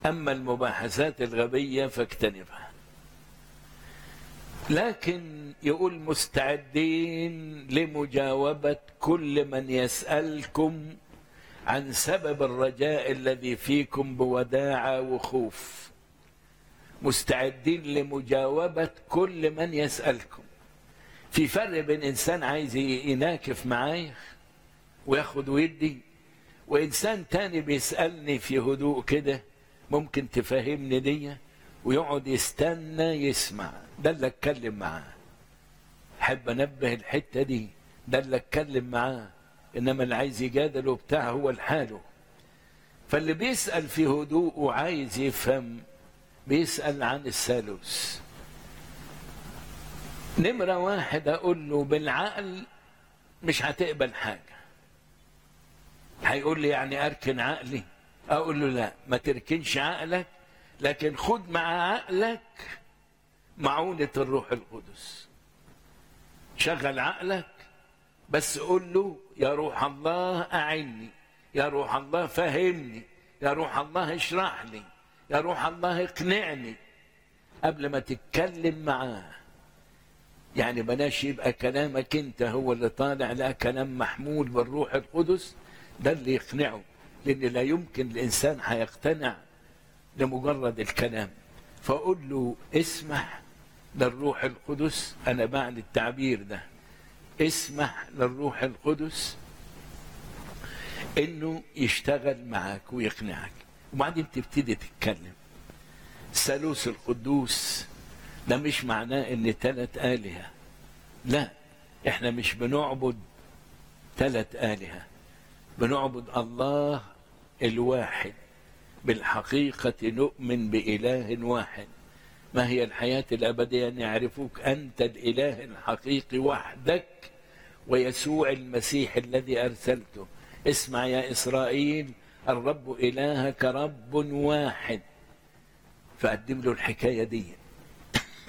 أما المباحثات الغبية فاجتنبها لكن يقول مستعدين لمجاوبة كل من يسألكم عن سبب الرجاء الذي فيكم بوداعة وخوف مستعدين لمجاوبة كل من يسألكم في فرق بين إنسان عايز يناكف معايا وياخد ويدي وإنسان تاني بيسألني في هدوء كده ممكن تفهمني دي ويقعد يستنى يسمع ده اللي اتكلم معاه احب انبه الحته دي ده اللي اتكلم معاه انما اللي عايز يجادل وبتاع هو لحاله فاللي بيسال في هدوء وعايز يفهم بيسال عن الثالوث نمره واحد اقول له بالعقل مش هتقبل حاجه هيقول لي يعني اركن عقلي اقول له لا ما تركنش عقلك لكن خد مع عقلك معونة الروح القدس شغل عقلك بس قول له يا روح الله أعني يا روح الله فهمني يا روح الله اشرح لي يا روح الله اقنعني قبل ما تتكلم معاه يعني بلاش يبقى كلامك انت هو اللي طالع لا كلام محمول بالروح القدس ده اللي يقنعه لان لا يمكن الانسان هيقتنع لمجرد الكلام فأقول له اسمح للروح القدس أنا بعد التعبير ده اسمح للروح القدس إنه يشتغل معك ويقنعك وبعدين تبتدي تتكلم الثالوث القدوس ده مش معناه إن ثلاث آلهة لا إحنا مش بنعبد ثلاث آلهة بنعبد الله الواحد بالحقيقة نؤمن بإله واحد ما هي الحياة الأبدية أن يعرفوك أنت الإله الحقيقي وحدك ويسوع المسيح الذي أرسلته اسمع يا إسرائيل الرب إلهك رب واحد فقدم له الحكاية دي